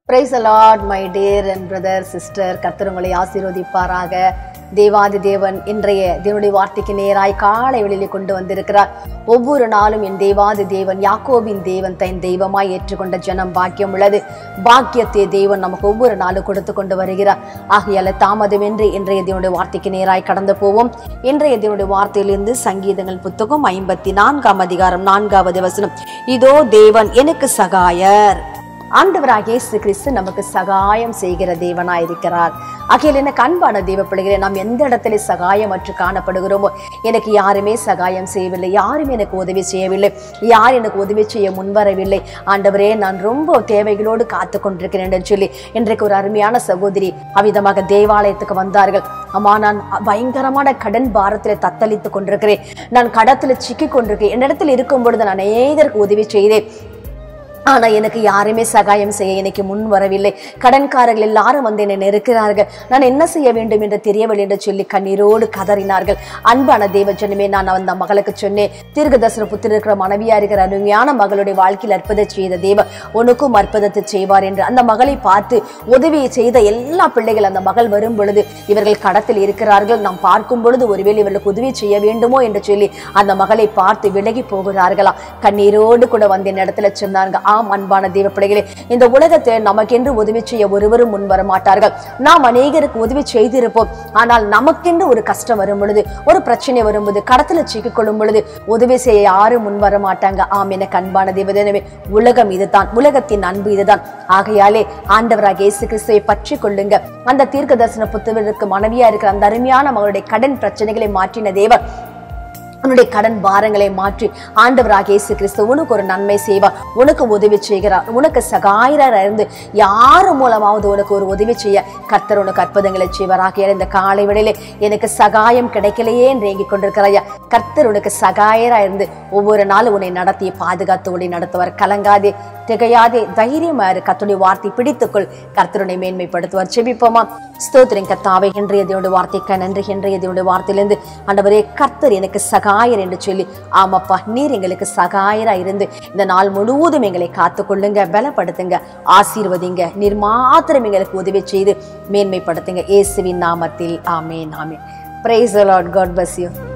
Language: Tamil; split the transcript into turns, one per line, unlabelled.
price lord my dear and brother sister கர்த்தர் உங்களை ஆசீர்வதிப்பாராக தேவாதி தேவன் இன்றைய தேவனுடைய வார்த்தைக்கு நேராய் காலை வெளியிலே கொண்டு வந்திருக்கிறார் ஒவ்வொரு நாளும் என் தேவாதி தேவன் யாக்கோபின் தேவன் தன் தெய்வமாய் ஏற்றுக்கொண்ட ஜனம் பாக்கியம் உள்ளது பாக்கியத்தை தேவன் நமக்கு ஒவ்வொரு நாளும் கொடுத்து கொண்டு வருகிறார் ஆகையால தாமதமின்றி இன்றைய தேவனுடைய வார்த்தைக்கு நேராய் கடந்து போவோம் இன்றைய தேவனுடைய வார்த்தையிலிருந்து சங்கீதங்கள் புத்தகம் ஐம்பத்தி நான்காம் அதிகாரம் நான்காவது வசனம் இதோ தேவன் எனக்கு சகாயர் ஆண்டவராக இயேசு கிறிஸ்து நமக்கு சகாயம் செய்கிற தேவனாய் இருக்கிறார் ஆகையால் எனக்கு அன்பான தேவ பிள்ளைகளே நாம் எந்த இடத்துல சகாயமற்று காணப்படுகிறோமோ எனக்கு யாருமே சகாயம் செய்யவில்லை யாரும் எனக்கு உதவி செய்யவில்லை யார் எனக்கு உதவி செய்ய முன்வரவில்லை ஆண்டவரே நான் ரொம்ப தேவைகளோடு காத்து கொண்டிருக்கிறேன் என்று சொல்லி இன்றைக்கு ஒரு அருமையான சகோதரி அவ்விதமாக தேவாலயத்துக்கு வந்தார்கள் அம்மா நான் பயங்கரமான கடன் பாரத்தில் தத்தளித்து கொண்டிருக்கிறேன் நான் கடத்தில் சிக்கி கொண்டிருக்கேன் என்னிடத்தில் இருக்கும் பொழுது நான் அநேகருக்கு உதவி செய்தேன் ஆனா எனக்கு யாருமே சகாயம் செய்ய எனக்கு முன் வரவில்லை கடன்காரர்கள் எல்லாரும் வந்து என்னை நெருக்கிறார்கள் நான் என்ன செய்ய வேண்டும் என்று தெரியவில்லை என்று சொல்லி கண்ணீரோடு கதறினார்கள் அன்பான தேவஜனமே நான் அந்த மகளுக்கு சொன்னேன் தீர்க்கதர்சன புத்திர இருக்கிற மனைவியா இருக்கிற அருமையான மகளுடைய வாழ்க்கையில் அற்புதம் செய்த தேவ உனக்கும் அற்புதத்தை செய்வார் என்று அந்த மகளை பார்த்து உதவியை செய்த எல்லா பிள்ளைகள் அந்த மகள் வரும் பொழுது இவர்கள் கடத்தில் இருக்கிறார்கள் நாம் பார்க்கும் பொழுது ஒருவேளை இவர்களுக்கு உதவி செய்ய வேண்டுமோ என்று சொல்லி அந்த மகளை பார்த்து விலகி போகிறார்களாம் கண்ணீரோடு கூட வந்து இந்த இடத்துல சொன்னாங்க ஆம் அன்பான தேவ பிள்ளைகளே இந்த உலகத்தில் நமக்கென்று உதவி செய்ய ஒருவரும் முன் வர மாட்டார்கள் நாம் அநேகருக்கு உதவி செய்திருப்போம் ஆனால் நமக்கென்று ஒரு கஷ்டம் வரும் பொழுது ஒரு பிரச்சனை வரும்போது கடத்துல சிக்கிக் கொள்ளும் பொழுது உதவி செய்ய யாரும் முன் வர மாட்டாங்க ஆம் எனக்கு அன்பான தேவதனவே உலகம் இதுதான் உலகத்தின் அன்பு இதுதான் ஆகையாலே ஆண்டவராக இயேசு கிறிஸ்துவை பற்றி கொள்ளுங்க அந்த தீர்க்க தரிசன புத்தகருக்கு மனைவியா இருக்கிற அந்த அருமையான மகளுடைய கடன் பிரச்சனைகளை மாற்றின தேவன் உன்னுடைய கடன் பாரங்களை மாற்றி ஆண்டவராக இயேசு கிறிஸ்து உனக்கு ஒரு நன்மை செய்வார் உனக்கு உதவி செய்கிறார் உனக்கு சகாயராக இருந்து யார் மூலமாவது உனக்கு ஒரு உதவி செய்ய கர்த்தர் உனக்கு அற்புதங்களை செய்வாராக இந்த காலை வேளையிலே எனக்கு சகாயம் கிடைக்கலையே என்று ஏங்கிக் கொண்டிருக்கிறாயா கர்த்தர் உனக்கு சகாயரா இருந்து ஒவ்வொரு நாளும் உன்னை நடத்தி பாதுகாத்து உன்னை நடத்துவார் கலங்காதே திகையாதே தைரியமா இரு கர்த்தருடைய வார்த்தை பிடித்துக்கொள் கர்த்தருடைய மேன்மைப்படுத்துவார் செபிப்போமா ஸ்தோத்திரம் கத்தாவை இன்றைய தேவனுடைய வார்த்தைக்கு நன்றி இன்றைய தேவனுடைய வார்த்தையிலிருந்து ஆண்டவரே கர்த்தர் எனக்கு சகாயர் என்று சொல்லி ஆமாப்பா நீர் எங்களுக்கு சகாயரா இருந்து இந்த நாள் முழுவதும் எங்களை காத்துக்கொள்ளுங்க பலப்படுத்துங்க ஆசீர்வதிங்க நீர் மாத்திரம் எங்களுக்கு உதவி செய்து மேன்மைப்படுத்துங்க இயேசுவின் நாமத்தில் amen amen praise lord God bless you